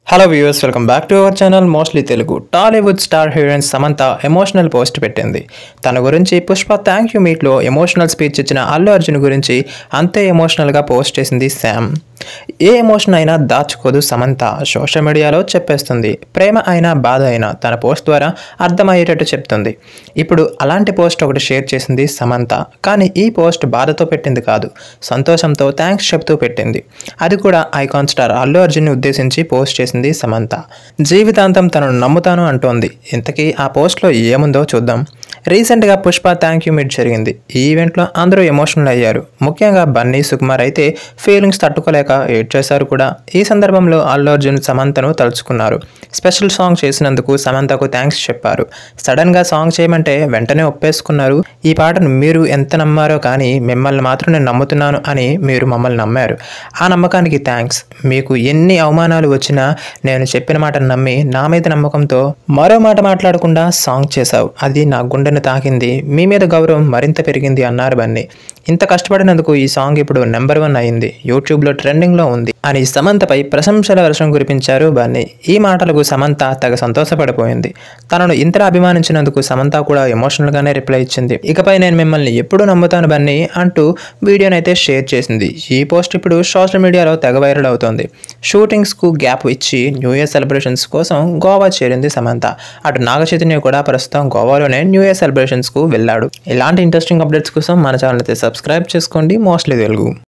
hello viewers welcome back to our channel mostly Telugu Tollywood star heroine Samantha emotional post పెట్టింది తన గురించి Pushpa thank you మీట్లో emotional speech ఇచ్చిన అల్లు అర్జున్ గురించి అంతే ఎమోషనల్గా పోస్ట్ చేసింది శామ్ ఏ ఎమోషన్ అయినా దాచుకోదు సమంత సోషల్ మీడియాలో చెప్పేస్తుంది ప్రేమ అయినా బాధ అయినా తన పోస్ట్ ద్వారా అర్థమయ్యేటట్టు చెప్తుంది ఇప్పుడు అలాంటి పోస్ట్ ఒకటి షేర్ చేసింది సమంత కానీ ఈ పోస్ట్ బాధతో పెట్టింది కాదు సంతోషంతో థ్యాంక్స్ చెప్తూ పెట్టింది అది కూడా ఐకాన్ స్టార్ అల్లు అర్జున్ని ఉద్దేశించి పోస్ట్ చేసింది సమంత జీవితాంతం తనను నమ్ముతాను అంటోంది ఇంతకీ ఆ పోస్ట్లో ఏముందో చూద్దాం రీసెంట్గా పుష్ప థ్యాంక్ యూ మీట్ జరిగింది ఈ ఈవెంట్లో అందరూ ఎమోషనల్ అయ్యారు ముఖ్యంగా బన్నీ సుకుమార్ అయితే ఫీలింగ్స్ తట్టుకోలేక ఏడ్ చేశారు కూడా ఈ సందర్భంలో అల్లు అర్జున్ సమంతను తలుచుకున్నారు స్పెషల్ సాంగ్ చేసినందుకు సమంతకు థ్యాంక్స్ చెప్పారు సడన్గా సాంగ్ చేయమంటే వెంటనే ఒప్పేసుకున్నారు ఈ పాటను మీరు ఎంత నమ్మారో కానీ మిమ్మల్ని మాత్రం నేను నమ్ముతున్నాను అని మీరు మమ్మల్ని నమ్మారు ఆ నమ్మకానికి థ్యాంక్స్ మీకు ఎన్ని అవమానాలు వచ్చినా నేను చెప్పిన మాటను నమ్మి నా మీద నమ్మకంతో మరో మాట మాట్లాడకుండా సాంగ్ చేశావు అది నా గుండెను తాకింది మీ మీద గౌరవం మరింత పెరిగింది అన్నారు బన్నీ ఇంత కష్టపడినందుకు ఈ సాంగ్ ఇప్పుడు నెంబర్ వన్ అయింది యూట్యూబ్లో ట్రెండింగ్లో ఉంది అని సమంతపై ప్రశంసల వర్షం కురిపించారు బన్నీ ఈ మాటలకు సమంత తెగ సంతోషపడిపోయింది తనను ఇంతలా అభిమానించినందుకు సమంత కూడా ఎమోషనల్గానే రిప్లై ఇచ్చింది ఇకపై నేను మిమ్మల్ని ఎప్పుడు నమ్ముతాను బన్నీ అంటూ వీడియోనైతే షేర్ చేసింది ఈ పోస్ట్ ఇప్పుడు సోషల్ మీడియాలో తెగ వైరల్ అవుతోంది షూటింగ్స్కు గ్యాప్ ఇచ్చి న్యూ ఇయర్ సెలబ్రేషన్స్ కోసం గోవా చేరింది సమంత అటు నాగ చైతన్య కూడా ప్రస్తుతం గోవాలోనే న్యూ ఇయర్ సెలబ్రేషన్స్కు వెళ్ళాడు ఇలాంటి ఇంట్రెస్టింగ్ అప్డేట్స్ కోసం మన ఛానల్ అయితే సబ్స్క్రైబ్ చేసుకోండి మోస్ట్లీ తెలుగు